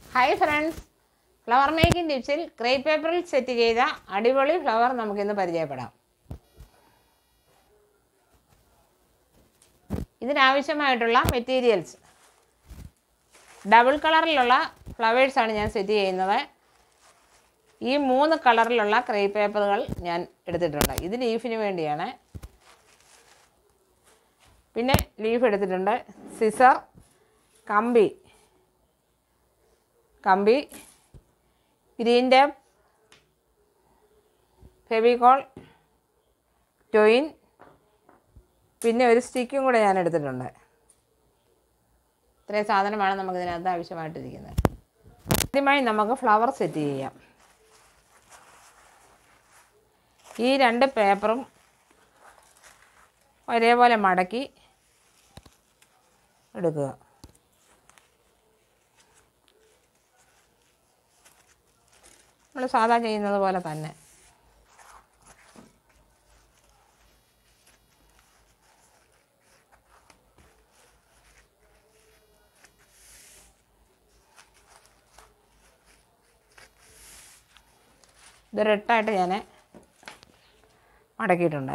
Hi friends flower making ടിപ്സിൽ crepe പേപ്പറിൽ set ചെയ്ത അടിപൊളി ഫ്ലവർ നമുക്കിന്ന് പരിചയപ്പെടാം ഇതിനാവശ്യമായിട്ടുള്ള മെറ്റീരിയൽസ് ഡബിൾ കളറിലുള്ള ഫ്ലവേഴ്സാണ് ഞാൻ സെറ്റ് ചെയ്യുന്നത് ഈ മൂന്ന് കളറിലുള്ള ക്രേപ്പ് പേപ്പറുകൾ ഞാൻ എടുത്തിട്ടുണ്ട് ഇത് ലീഫിന് വേണ്ടിയാണ് പിന്നെ ലീഫ് എടുത്തിട്ടുണ്ട് സിസർ കമ്പി കമ്പി ഗ്രീൻ ടേപ്പ് ഫെവിക്കോൾ ടൊയിൻ പിന്നെ ഒരു സ്റ്റിക്കും കൂടെ ഞാൻ എടുത്തിട്ടുണ്ട് ഇത്രയും സാധനമാണ് നമുക്കിതിനകത്ത് ആവശ്യമായിട്ടിരിക്കുന്നത് ആദ്യമായി നമുക്ക് ഫ്ലവർ സെറ്റ് ചെയ്യാം ഈ രണ്ട് പേപ്പറും ഒരേപോലെ മടക്കി എടുക്കുക നമ്മൾ സാധാ ചെയ്യുന്നത് പോലെ തന്നെ ഇതൊരെട്ടായിട്ട് ഞാൻ മടക്കിയിട്ടുണ്ട്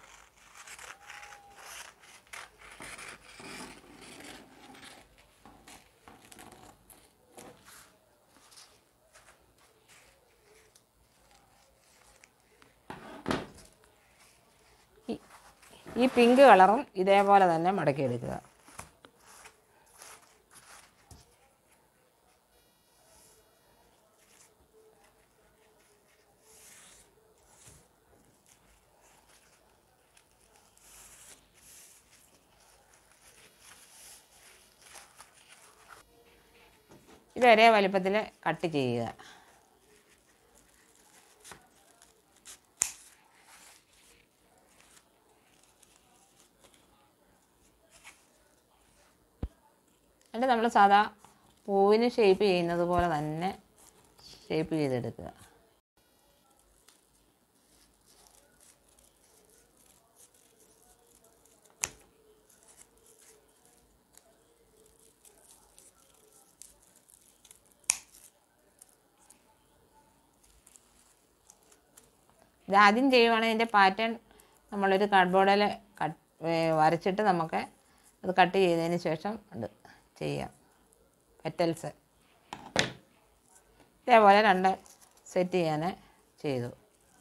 ഈ- ഈ പിങ്ക് കളറും ഇതേപോലെ തന്നെ മടക്കിയെടുക്കുക ഇത് ഒരേ വലിപ്പത്തിൽ കട്ട് ചെയ്യുക എന്നിട്ട് നമ്മൾ സാധാ പൂവിന് ഷേപ്പ് ചെയ്യുന്നത് പോലെ തന്നെ ഷേപ്പ് ചെയ്തെടുക്കുക ഇത് ആദ്യം ചെയ്യുവാണെങ്കിൽ ഇതിൻ്റെ പാറ്റേൺ നമ്മളൊരു കാർഡ്ബോർഡിൽ കട്ട് വരച്ചിട്ട് നമുക്ക് അത് കട്ട് ചെയ്തതിന് ശേഷം അത് ചെയ്യാം പെറ്റൽസ് ഇതേപോലെ രണ്ട് സെറ്റ് ചെയ്യാൻ ചെയ്തു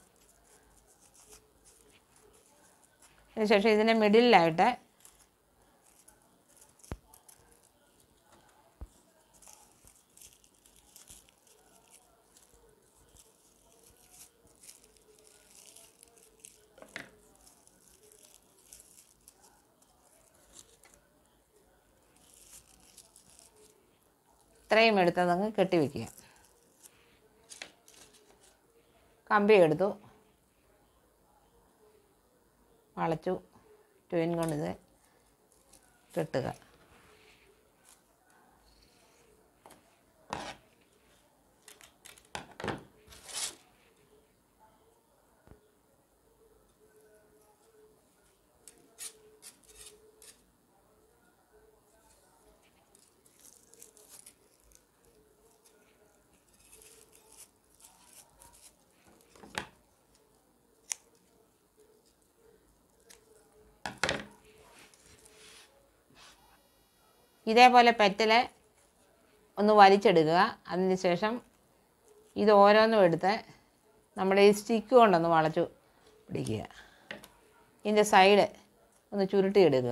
അതിനുശേഷം ഇതിൻ്റെ മിഡിലായിട്ട് ഇത്രയും എടുത്തതങ്ങ് കെട്ടിവെക്കുക കമ്പി എടുത്തു വളച്ചു ട്യൂൻ കൊണ്ടിത് കെട്ടുക ഇതേപോലെ പെറ്റൽ ഒന്ന് വലിച്ചെടുക്കുക അതിന് ശേഷം ഇത് ഓരോന്നും എടുത്ത് നമ്മുടെ ഈ സ്റ്റിക്ക് കൊണ്ടൊന്ന് വളച്ചു പിടിക്കുക ഇതിൻ്റെ സൈഡ് ഒന്ന് ചുരുട്ടിയെടുക്കുക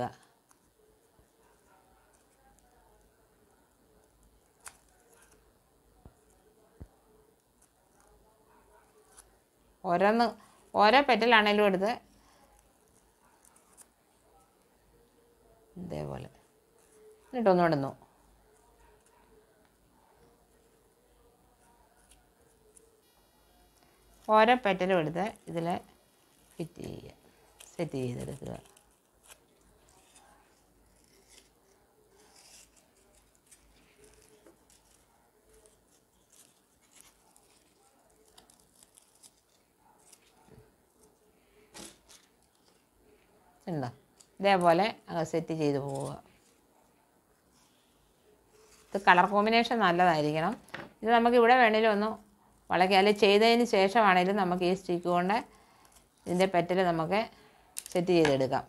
ഓരോന്ന് ഓരോ പെറ്റലാണേലും എടുത്ത് ഇതേപോലെ എന്നിട്ട് ഒന്നുകൂടെ ഇടുന്നു ഓരോ പെറ്റലും എടുത്ത് ഇതിൽ ഫിറ്റ് ചെയ്യുക സെറ്റ് ചെയ്തെടുക്കുക ഉണ്ടോ ഇതേപോലെ അങ്ങ് സെറ്റ് ചെയ്ത് പോവുക ഇത് കളർ കോമ്പിനേഷൻ നല്ലതായിരിക്കണം ഇത് നമുക്ക് ഇവിടെ വേണേലും ഒന്ന് വളയ്ക്കാം അല്ലെങ്കിൽ ചെയ്തതിന് ശേഷമാണേലും നമുക്ക് ഈ സ്റ്റിക്ക് കൊണ്ട് ഇതിൻ്റെ പെറ്റൽ നമുക്ക് സെറ്റ് ചെയ്തെടുക്കാം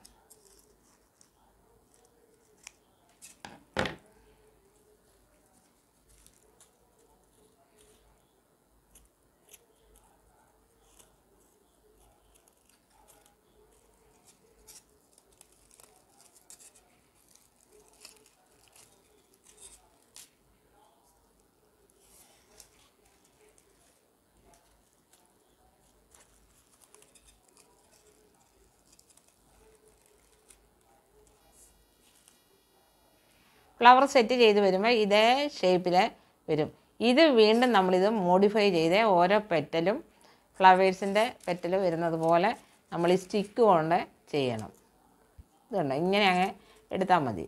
ഫ്ലവർ സെറ്റ് ചെയ്ത് വരുമ്പോൾ ഇതേ ഷേപ്പിൽ വരും ഇത് വീണ്ടും നമ്മളിത് മോഡിഫൈ ചെയ്ത് ഓരോ പെറ്റലും ഫ്ലവേഴ്സിൻ്റെ പെറ്റൽ വരുന്നത് പോലെ നമ്മൾ ഈ സ്റ്റിക്ക് കൊണ്ട് ചെയ്യണം ഇതുണ്ട് ഇങ്ങനെ അങ്ങ് എടുത്താൽ മതി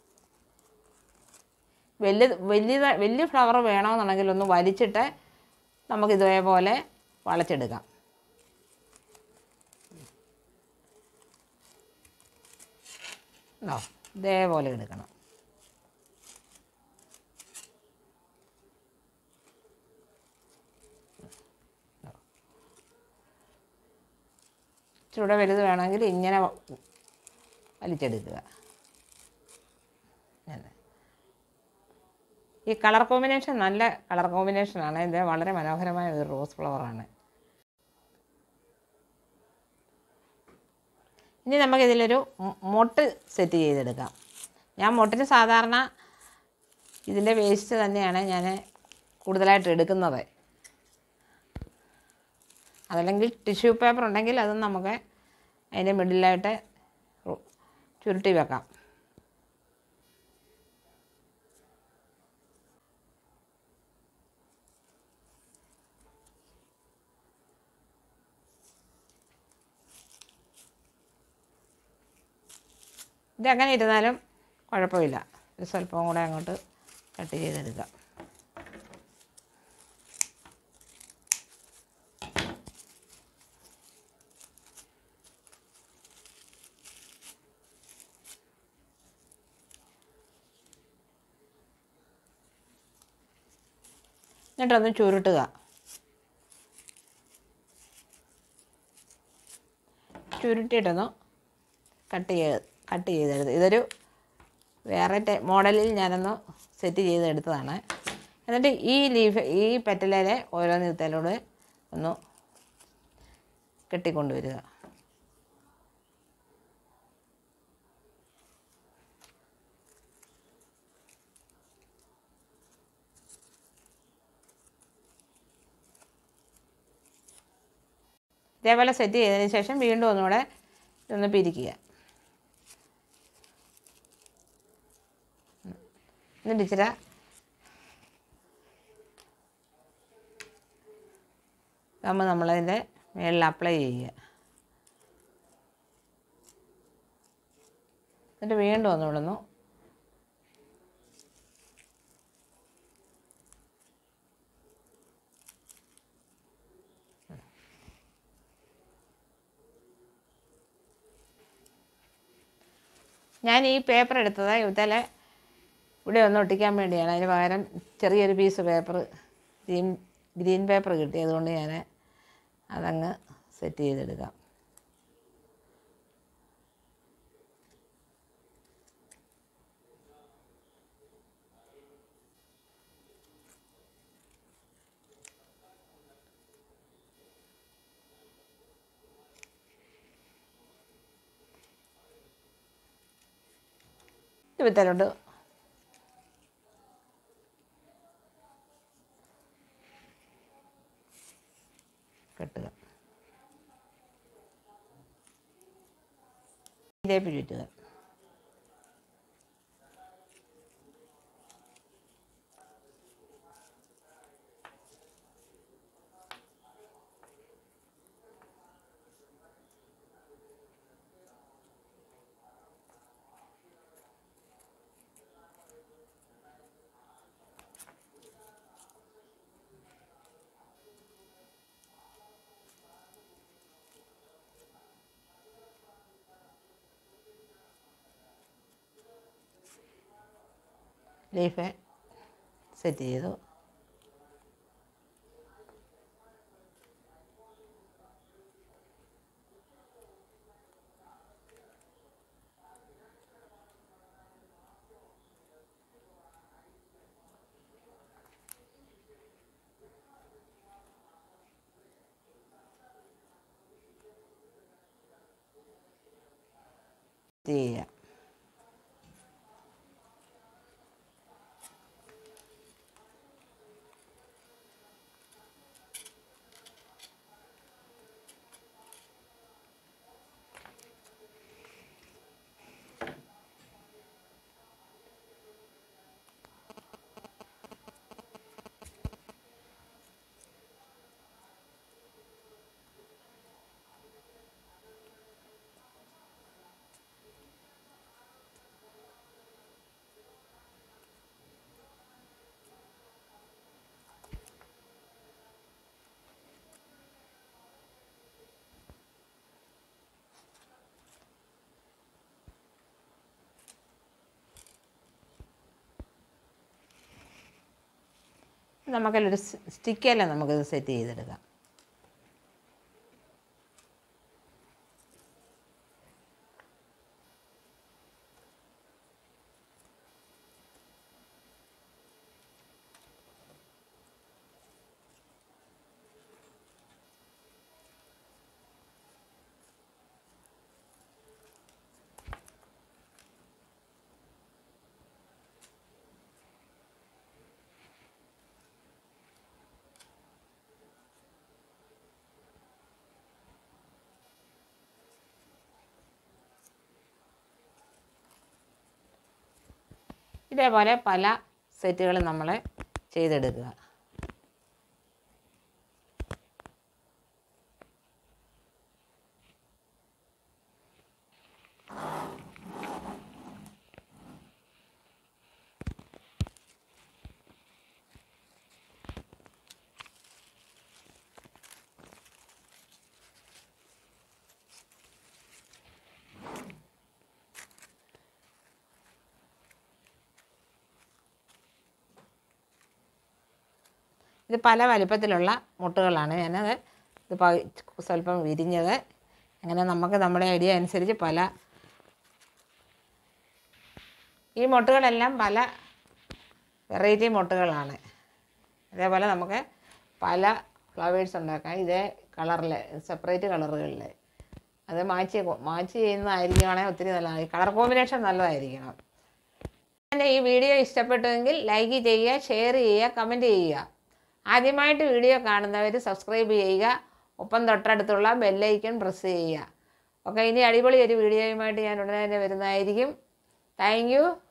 വലിയ വലിയ വലിയ ഫ്ലവർ വേണമെന്നുണ്ടെങ്കിൽ ഒന്ന് വലിച്ചിട്ട് നമുക്ക് ഇതേപോലെ വളച്ചെടുക്കാം ഉണ്ടോ ഇതേപോലെ എടുക്കണം ഇച്ചിരൂടെ വലുത് വേണമെങ്കിൽ ഇങ്ങനെ വലിച്ചെടുക്കുക ഇങ്ങനെ. ഈ കളർ കോമ്പിനേഷൻ നല്ല കളർ കോമ്പിനേഷനാണ് ഇത് വളരെ മനോഹരമായ ഒരു റോസ് ഫ്ലവറാണ് ഇനി നമുക്കിതിലൊരു മൊ- മൊട്ട് സെറ്റ് ചെയ്തെടുക്കാം ഞാൻ മൊട്ടിന് സാധാരണ ഇതിൻ്റെ വേസ്റ്റ് തന്നെയാണ് ഞാൻ കൂടുതലായിട്ട് എടുക്കുന്നത് അതല്ലെങ്കിൽ ടിഷ്യൂ പേപ്പർ ഉണ്ടെങ്കിൽ അതും നമുക്ക് അതിൻ്റെ മിഡിലായിട്ട് റു- ചുരുട്ടി വെക്കാം ഇതങ്ങനെ ഇരുന്നാലും കുഴപ്പമില്ല ഒരു സ്വല്പം കൂടെ അങ്ങോട്ട് കട്ട് ചെയ്തെടുക്കാം എന്നിട്ടൊന്ന് ചുരുട്ടുക ചുരുട്ടിയിട്ടൊന്ന് കട്ട് ചെയ്ത് കട്ട് ചെയ്തെടുത്ത് ഇതൊരു വേറെ ടൈ മോഡലിൽ ഞാനൊന്ന് സെറ്റ് ചെയ്തെടുത്തതാണ് എന്നിട്ട് ഈ ലീഫ് ഈ പെറ്റലിലെ ഓരോ നീത്തലോട് ഒന്ന് കെട്ടിക്കൊണ്ടുവരിക ഇതേപോലെ സെറ്റ് ചെയ്തതിന് ശേഷം വീണ്ടും ഒന്നുകൂടെ ഇതൊന്ന് പിരിക്കുക എന്നിട്ട് ഇച്ചിരി ഗമ്മ നമ്മളതിൻ്റെ മുകളിൽ അപ്ലൈ ചെയ്യുക എന്നിട്ട് വീണ്ടും ഒന്ന് വിടുന്നു ഞാൻ ഈ പേപ്പർ എടുത്തത് ഇവത്തലെ ഇവിടെ ഒന്ന് ഒട്ടിക്കാൻ വേണ്ടിയാണ് അതിന് പകരം ചെറിയൊരു piece paper green green paper കിട്ടി അതുകൊണ്ട് ഞാൻ അതങ്ങ് സെറ്റ് ചെയ്തെടുക്കാം ഇവത്തലോട്ട് കെട്ടുക ഇതേപ്പ് ചുറ്റുക ലീഫ് സെറ്റ് ചെയ്തു ചെയ്യാം നമുക്കല്ലൊരു സ്റ്റിക്കല്ല നമുക്കിത് സെറ്റ് ചെയ്തെടുക്കാം ഇതേപോലെ പല സെറ്റുകൾ നമ്മൾ ചെയ്തെടുക്കുക ഇത് പല വലിപ്പത്തിലുള്ള മുട്ടുകളാണ് ഞാനത് ഇത് പ- സ്വല്പം വിരിഞ്ഞത് അങ്ങനെ നമുക്ക് നമ്മുടെ ഐഡിയ അനുസരിച്ച് പല ഈ മുട്ടുകളെല്ലാം പല വെറൈറ്റി മുട്ടുകളാണ് അതേപോലെ നമുക്ക് പല ഫ്ലവേഴ്സ് ഉണ്ടാക്കാം ഇതേ കളറിൽ സെപ്പറേറ്റ് കളറുകളിൽ അത് മാച്ച് മാച്ച് ചെയ്യുന്നതായിരിക്കുവാണെങ്കിൽ ഒത്തിരി നല്ലതാണ് കളർ കോമ്പിനേഷൻ നല്ലതായിരിക്കണം എൻ്റെ ഈ വീഡിയോ ഇഷ്ടപ്പെട്ടുവെങ്കിൽ ലൈക്ക് ചെയ്യുക ഷെയർ ചെയ്യുക കമൻറ്റ് ചെയ്യുക ആദ്യമായിട്ട് വീഡിയോ കാണുന്നവർ സബ്സ്ക്രൈബ് ചെയ്യുക ഒപ്പം തൊട്ടടുത്തുള്ള ബെല്ലൈക്കൺ പ്രസ് ചെയ്യുക ഓക്കെ ഇനി അടിപൊളി ഒരു വീഡിയോയുമായിട്ട് ഞാൻ ഉടനെ തന്നെ വരുന്നതായിരിക്കും താങ്ക് യു